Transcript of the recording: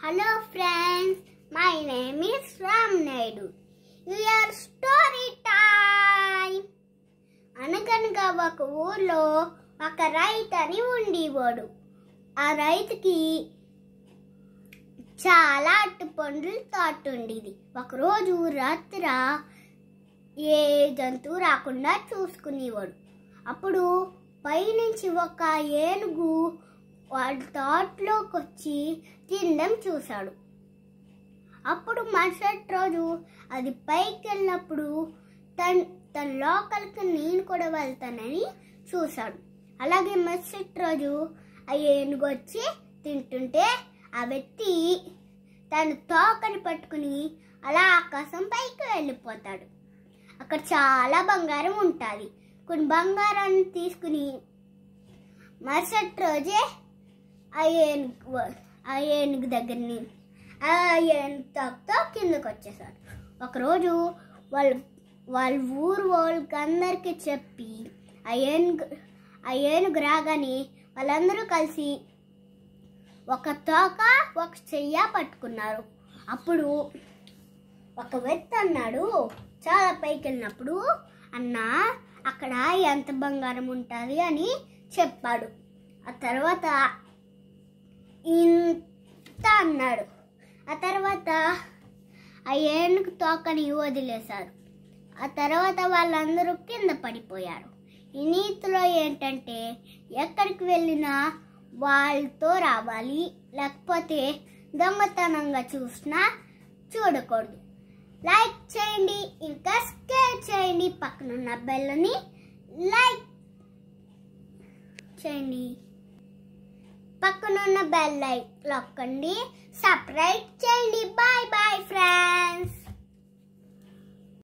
Hello friends, my name is Ram Naidu. Your story time. అనగనగా ఒక ఊర్లో ఒక రైతు అని ఉండేవాడు ఆ రైతుకి చాలా అట్టు పండ్లు తోట ఉండేది ఒకరోజు రాత్ర ఏ జంతువు రాకుండా చూసుకునేవాడు అప్పుడు పైనుంచి ఒక ఏనుగు వాళ్ళ తోటలోకి వచ్చి తినడం చూశాడు అప్పుడు మరుసటి రోజు అది పైకి వెళ్ళినప్పుడు తన తన లోకల్కి నేను కూడా వెళ్తానని చూశాడు అలాగే మరుసటి రోజు ఆ ఏనుగు వచ్చి తింటుంటే ఆ వ్యక్తి తన తోకని పట్టుకుని అలా ఆకాశం పైకి వెళ్ళిపోతాడు అక్కడ చాలా బంగారం ఉంటుంది కొన్ని బంగారాన్ని తీసుకుని మరుసటి రోజే ఆ ఏనుగు ఆ ఏనుగు దగ్గరని ఆ ఏనుగు తోకతో కిందకు వచ్చేసారు ఒకరోజు వాళ్ళు వాళ్ళ ఊరు వాళ్ళకి అందరికీ చెప్పి ఆ ఏనుగు ఆ ఏనుగు రాగానే వాళ్ళందరూ కలిసి ఒక తోక ఒక చెయ్య పట్టుకున్నారు అప్పుడు ఒక వ్యక్తి అన్నాడు చాలా పైకి వెళ్ళినప్పుడు అన్న అక్కడ ఎంత బంగారం ఉంటుంది అని చెప్పాడు ఆ తర్వాత ఇంత అన్నాడు ఆ తర్వాత ఆ ఏనుగు తోకని వదిలేశారు ఆ తర్వాత వాళ్ళందరూ కింద పడిపోయారు ఈ నీతిలో ఏంటంటే ఎక్కడికి వెళ్ళినా వాళ్ళతో రావాలి లేకపోతే దొంగతనంగా చూసినా చూడకూడదు లైక్ చేయండి ఇంకా స్కేర్ చేయండి పక్కనున్న బెల్లని లైక్ చేయండి పక్కనున్న బెల్ లైక్ నొక్కండి సబ్స్క్రైబ్ చేయండి బాయ్